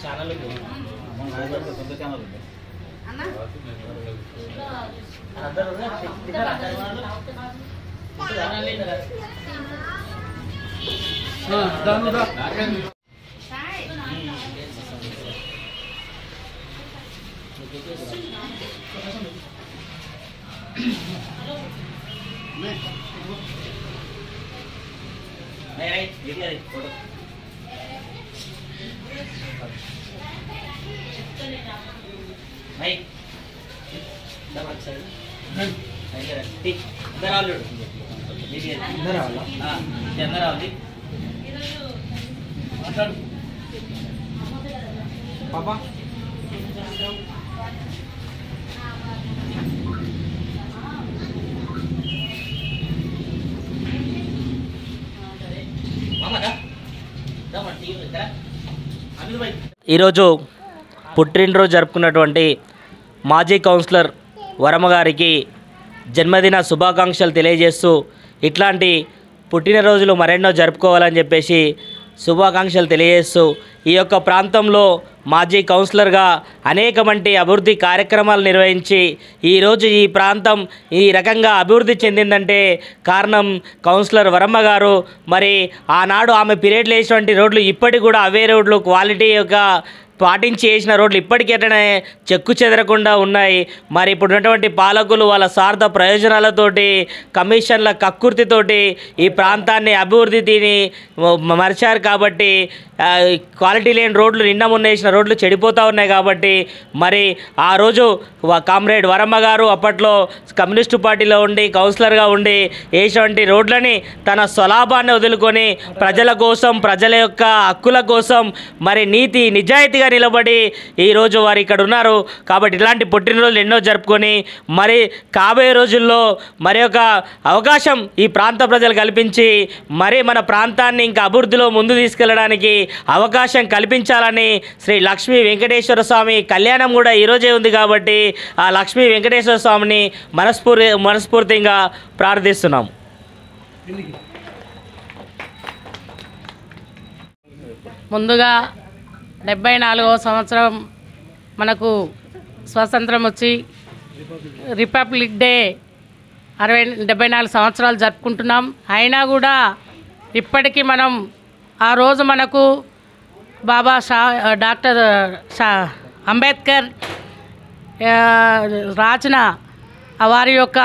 Channel ఉంది మన నాయకుడు పెద్ద ఛానల్ ఉంది అందరూ తిన్నారా అందరు వాళ్ళు? తిన్నారా? తిన్నారా? नहीं नहीं ये क्या है फोटो नहीं दम अच्छा है नहीं कर ठीक अंदर आओ लोड अंदर आओ हां अंदर आओ जी మాట్లాడు పాపా మామా దా మన టీవీ ఇక్కడ అనిల్ భాయ్ ఈరోజు పుట్టినరోజు జరుపుకున్నటువంటి మాజీ కౌన్సిలర్ వరమ గారికి జన్మదిన శుభాకాంక్షలు తెలియజేస్తూ ఇట్లాంటి పుట్టినరోజులు మరెన్నో జరుపుకోవాలని చెప్పేసి శుభాకాంక్షలు తెలియజేస్తూ ఈ యొక్క ప్రాంతంలో మాజీ కౌన్సిలర్గా అనేకమంటి అభివృద్ధి కార్యక్రమాలు నిర్వహించి ఈరోజు ఈ ప్రాంతం ఈ రకంగా అభివృద్ధి చెందిందంటే కారణం కౌన్సిలర్ వరమ్మ గారు మరి ఆనాడు ఆమె పీరియడ్లు వేసినటువంటి రోడ్లు ఇప్పటికి కూడా అవే రోడ్లు క్వాలిటీ యొక్క పాటించి వేసిన రోడ్లు ఇప్పటికీ ఎట్లనే చెక్కు చెదరకుండా ఉన్నాయి మరి ఇప్పుడు ఉన్నటువంటి పాలకులు వాళ్ళ స్వార్థ ప్రయోజనాలతోటి కమిషన్ల కక్కుర్తితోటి ఈ ప్రాంతాన్ని అభివృద్ధి తిని మ- మరిచారు కాబట్టి ఆ, క్వాలిటీ లేని రోడ్లు నిన్న మొన్న వేసిన రోడ్లు చెడిపోతూ ఉన్నాయి కాబట్టి మరి ఆ రోజు వ- కామ్రేడ్ వరమ్మ గారు అప్పట్లో కమ్యూనిస్టు పార్టీలో ఉండి కౌన్సిలర్గా ఉండి వేసినటువంటి రోడ్లని తన స్వలాభాన్ని వదులుకొని ప్రజల కోసం ప్రజల యొక్క హక్కుల కోసం మరి నీతి నిజాయితీగా నిలబడి ఈరోజు వారు ఇక్కడ ఉన్నారు కాబట్టి ఇలాంటి పుట్టినరోజులు ఎన్నో జరుపుకొని మరి కాబోయే రోజుల్లో మరి ఒక అవకాశం ఈ ప్రాంత ప్రజలు కల్పించి మరి మన ప్రాంతాన్ని ఇంకా అభివృద్ధిలో ముందు తీసుకెళ్ళడానికి అవకాశం కల్పించాలని శ్రీ లక్ష్మీ వెంకటేశ్వర స్వామి కళ్యాణం కూడా ఈరోజే ఉంది కాబట్టి ఆ లక్ష్మీ వెంకటేశ్వర స్వామిని మనస్ఫూర్తి మనస్ఫూర్తిగా ప్రార్థిస్తున్నాం ముందుగా డెబ్బై నాలుగవ సంవత్సరం మనకు స్వాతంత్రం వచ్చి రిపబ్లిక్ డే అరవై డెబ్బై నాలుగు సంవత్సరాలు జరుపుకుంటున్నాం అయినా కూడా ఇప్పటికీ మనం ఆ రోజు మనకు బాబా షా డాక్టర్ షా అంబేద్కర్ ఆ, రాసిన వారి యొక్క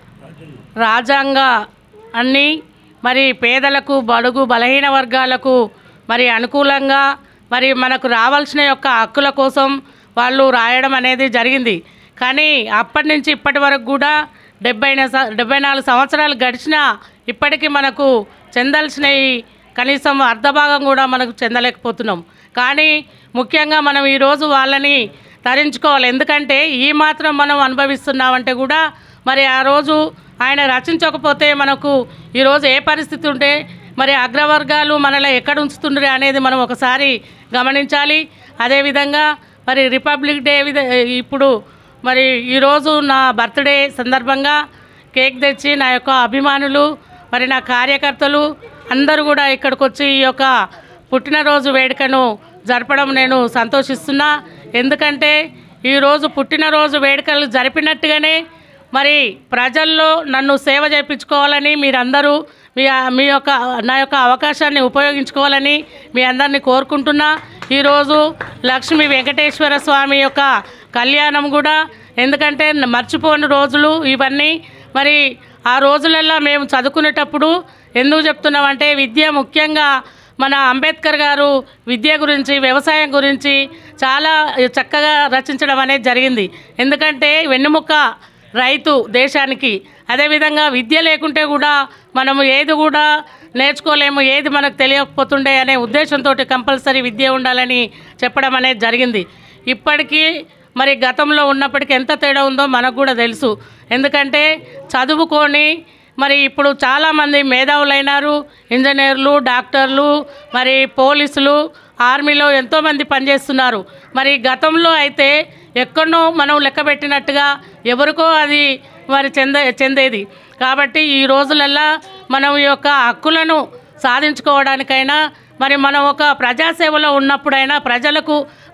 రాజ్యాంగ అన్ని మరి పేదలకు బడుగు బలహీన వర్గాలకు మరి అనుకూలంగా మరి మనకు రావాల్సిన యొక్క హక్కుల కోసం వాళ్ళు రాయడం అనేది జరిగింది కానీ అప్పటి నుంచి ఇప్పటి వరకు కూడా డెబ్బై డెబ్బై నాలుగు సంవత్సరాలు గడిచినా ఇప్పటికీ మనకు చెందాల్సినవి కనీసం అర్ధభాగం కూడా మనకు చెందలేకపోతున్నాం కానీ ముఖ్యంగా మనం ఈరోజు వాళ్ళని తరించుకోవాలి ఎందుకంటే ఈ మాత్రం మనం అనుభవిస్తున్నామంటే కూడా మరి ఆ రోజు ఆయన రచించకపోతే మనకు ఈరోజు ఏ పరిస్థితి ఉంటే మరి అగ్రవర్గాలు మనలో ఎక్కడ ఉంచుతుండ్రు అనేది మనం ఒకసారి గమనించాలి అదేవిధంగా మరి రిపబ్లిక్ డే విధ ఇప్పుడు మరి ఈరోజు నా బర్త్డే సందర్భంగా కేక్ తెచ్చి నా యొక్క అభిమానులు మరి నా కార్యకర్తలు అందరూ కూడా ఇక్కడికి వచ్చి ఈ యొక్క పుట్టినరోజు వేడుకను జరపడం నేను సంతోషిస్తున్నా ఎందుకంటే ఈరోజు పుట్టినరోజు వేడుకలు జరిపినట్టుగానే మరి ప్రజల్లో నన్ను సేవ చేయించుకోవాలని మీరందరూ మీ మీ యొక్క నా యొక్క అవకాశాన్ని ఉపయోగించుకోవాలని మీ అందరినీ కోరుకుంటున్నా ఈరోజు లక్ష్మీ వెంకటేశ్వర స్వామి యొక్క కళ్యాణం కూడా ఎందుకంటే మర్చిపోని రోజులు ఇవన్నీ మరి ఆ రోజులలో మేము చదువుకునేటప్పుడు ఎందుకు చెప్తున్నామంటే విద్య ముఖ్యంగా మన అంబేద్కర్ గారు విద్య గురించి వ్యవసాయం గురించి చాలా చక్కగా రచించడం అనేది జరిగింది ఎందుకంటే వెన్నెముక రైతు దేశానికి అదేవిధంగా విద్య లేకుంటే కూడా మనము ఏది కూడా నేర్చుకోలేము ఏది మనకు తెలియకపోతుండే అనే ఉద్దేశంతో కంపల్సరీ విద్య ఉండాలని చెప్పడం అనేది జరిగింది ఇప్పటికీ మరి గతంలో ఉన్నప్పటికీ ఎంత తేడా ఉందో మనకు కూడా తెలుసు ఎందుకంటే చదువుకొని మరి ఇప్పుడు చాలామంది మేధావులైనారు ఇంజనీర్లు డాక్టర్లు మరి పోలీసులు ఆర్మీలో ఎంతోమంది పనిచేస్తున్నారు మరి గతంలో అయితే ఎక్కడనో మనం లెక్క పెట్టినట్టుగా ఎవరికో అది మరి చెందే చెందేది కాబట్టి ఈ రోజులల్లా మనం ఈ యొక్క హక్కులను సాధించుకోవడానికైనా మరి మనం ఒక ప్రజాసేవలో ఉన్నప్పుడైనా ప్రజలకు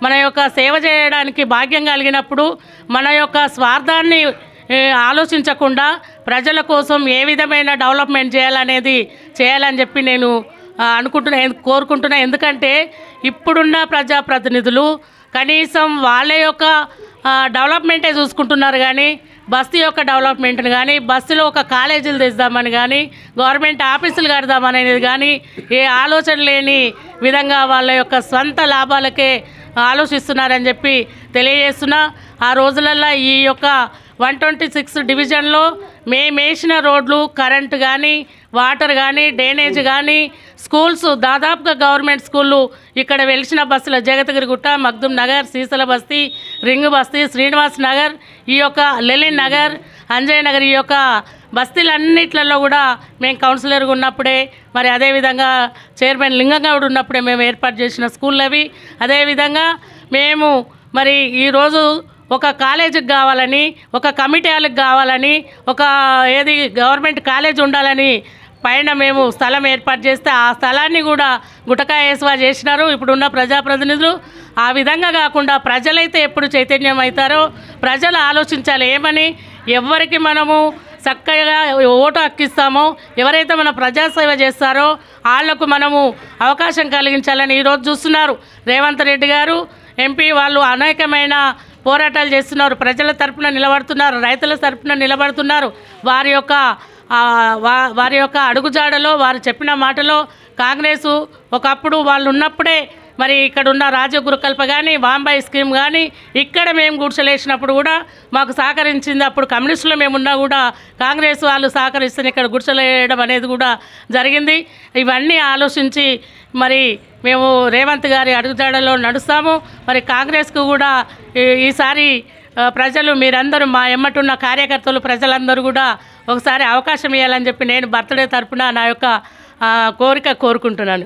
మన యొక్క సేవ చేయడానికి భాగ్యం కలిగినప్పుడు మన యొక్క స్వార్థాన్ని ఏ, ఆలోచించకుండా ప్రజల కోసం ఏ విధమైన డెవలప్మెంట్ చేయాలనేది చేయాలని చెప్పి నేను ఆ, అనుకుంటున్నా ఎన్- కోరుకుంటున్నా ఎందుకంటే ఇప్పుడున్న ప్రజాప్రతినిధులు కనీసం వాళ్ళ యొక్క ఆ, డెవలప్మెంటే చూసుకుంటున్నారు కానీ బస్తీ యొక్క డెవలప్మెంట్ని కానీ బస్సులో ఒక కాలేజీలు తెద్దామని కానీ గవర్నమెంట్ ఆఫీసులు కడదామనేది కానీ ఏ ఆలోచన లేని విధంగా వాళ్ళ యొక్క స్వంత లాభాలకే ఆలోచిస్తున్నారని చెప్పి తెలియజేస్తున్నా ఆ రోజులల్లో ఈ యొక్క వన్ ట్వంటీ సిక్స్ డివిజన్లో మేము వేసిన రోడ్లు కరెంటు కానీ వాటర్ కానీ డ్రైనేజ్ కానీ స్కూల్స్ దాదాపుగా గవర్నమెంట్ స్కూళ్ళు ఇక్కడ వెలిసిన బస్సుల జగతగిరిగుట్ట మగ్దుమ్ నగర్ సీసల బస్తీ రింగ్ బస్తీ శ్రీనివాస్ నగర్ ఈ యొక్క లెలిన్ నగర్ అంజయ్ నగర్ ఈ యొక్క బస్తీలన్నిట్లలో కూడా మేము కౌన్సిలర్గా ఉన్నప్పుడే మరి అదేవిధంగా చైర్మన్ లింగంగౌడ్ ఉన్నప్పుడే మేము ఏర్పాటు చేసిన స్కూళ్ళు అవి అదేవిధంగా మేము మరి ఈరోజు ఒక కాలేజీకి కావాలని ఒక కమిటీ హాల్కి కావాలని ఒక ఏది గవర్నమెంట్ కాలేజ్ ఉండాలని పైన మేము స్థలం ఏర్పాటు చేస్తే ఆ స్థలాన్ని కూడా గుటకాయేసువా చేసినారు ఇప్పుడున్న ప్రజాప్రతినిధులు ఆ విధంగా కాకుండా ప్రజలైతే ఎప్పుడు చైతన్యం అవుతారో ప్రజలు ఆలోచించాలి ఏమని ఎవరికి మనము చక్కగా ఓటు హక్కిస్తామో ఎవరైతే మన ప్రజాసేవ చేస్తారో వాళ్లకు మనము అవకాశం కలిగించాలని ఈరోజు చూస్తున్నారు రేవంత్ రెడ్డి గారు ఎంపీ వాళ్ళు అనేకమైన పోరాటాలు చేస్తున్నారు ప్రజల తరపున నిలబడుతున్నారు రైతుల తరపున నిలబడుతున్నారు వారి యొక్క ఆ, వా- వారి యొక్క అడుగుజాడలో వారు చెప్పిన మాటలో కాంగ్రెస్ ఒకప్పుడు వాళ్ళు ఉన్నప్పుడే మరి ఇక్కడ ఉన్న రాజీవ్ గురుకల్ప కానీ వాంబాయి స్కీమ్ కానీ ఇక్కడ మేము గుడిసెలేసినప్పుడు కూడా మాకు సహకరించింది అప్పుడు కమ్యూనిస్టులో మేము ఉన్నా కూడా కాంగ్రెస్ వాళ్ళు సహకరిస్తే ఇక్కడ గుడిసెలేయడం అనేది కూడా జరిగింది ఇవన్నీ ఆలోచించి మరి మేము రేవంత్ గారి అడుగుజాడలో నడుస్తాము మరి కాంగ్రెస్కు కూడా ఈ- ఈసారి ఆ, ప్రజలు మీరందరూ మా ఎమ్మటున్న కార్యకర్తలు ప్రజలందరూ కూడా ఒకసారి అవకాశం ఇవ్వాలని చెప్పి నేను బర్త్డే తరపున నా యొక్క ఆ, కోరిక కోరుకుంటున్నాను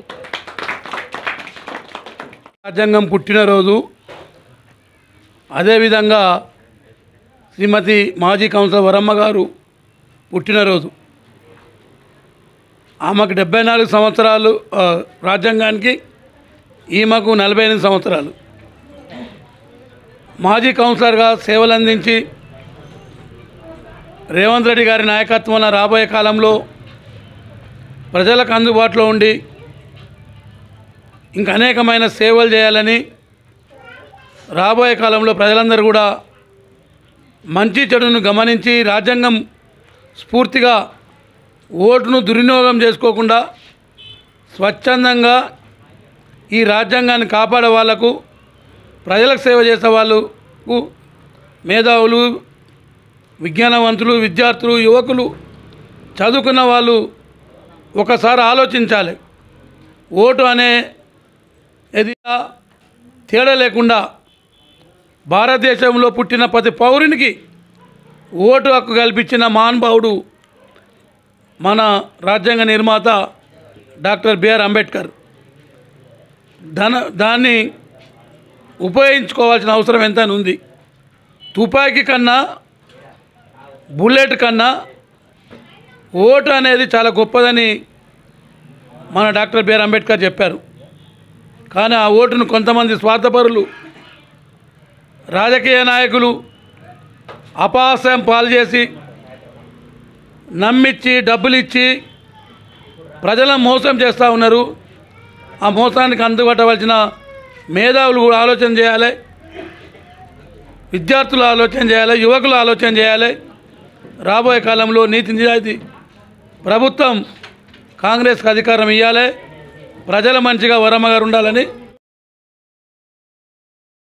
రాజ్యాంగం పుట్టినరోజు అదేవిధంగా శ్రీమతి మాజీ కౌన్సిలర్ వరమ్మ గారు పుట్టినరోజు ఆమెకు డెబ్బై నాలుగు సంవత్సరాలు ఆ, రాజ్యాంగానికి ఈమెకు నలభై ఎనిమిది సంవత్సరాలు మాజీ కౌన్సిలర్గా సేవలు అందించి రేవంత్ రెడ్డి గారి నాయకత్వంలో రాబోయే కాలంలో ప్రజలకు అందుబాటులో ఉండి ఇంకా అనేకమైన సేవలు చేయాలని రాబోయే కాలంలో ప్రజలందరూ కూడా మంచి చెడును గమనించి రాజ్యాంగం స్ఫూర్తిగా ఓటును దుర్వినియోగం చేసుకోకుండా స్వచ్ఛందంగా ఈ రాజ్యాంగాన్ని కాపాడే వాళ్లకు ప్రజలకు సేవ చేసే వాళ్ళకు మేధావులు విజ్ఞానవంతులు విద్యార్థులు యువకులు చదువుకున్న వాళ్ళు ఒకసారి ఆలోచించాలి ఓటు అనే ఇది తేడా లేకుండా భారతదేశంలో పుట్టిన ప్రతి పౌరునికి ఓటు హక్కు కల్పించిన మహానుభావుడు మన రాజ్యాంగ నిర్మాత డాక్టర్ బిఆర్ అంబేద్కర్ ధన దాన్ని ఉపయోగించుకోవాల్సిన అవసరం ఎంతైనా ఉంది తుపాకీ కన్నా బుల్లెట్ కన్నా ఓటు అనేది చాలా గొప్పదని మన డాక్టర్ బిఆర్ అంబేద్కర్ చెప్పారు కానీ ఆ ఓటును కొంతమంది స్వార్థపరులు రాజకీయ నాయకులు అపహాస్యం పాలు చేసి నమ్మిచ్చి డబ్బులు ఇచ్చి ప్రజలను మోసం చేస్తూ ఉన్నారు ఆ మోసానికి అందుబట్టవలసిన మేధావులు కూడా ఆలోచన చేయాలి విద్యార్థులు ఆలోచన చేయాలి యువకులు ఆలోచన చేయాలి రాబోయే కాలంలో నీతి నిజాయితీ ప్రభుత్వం కాంగ్రెస్కి అధికారం ఇవ్వాలి ప్రజల మంచిగా వరమ్మ గారు ఉండాలని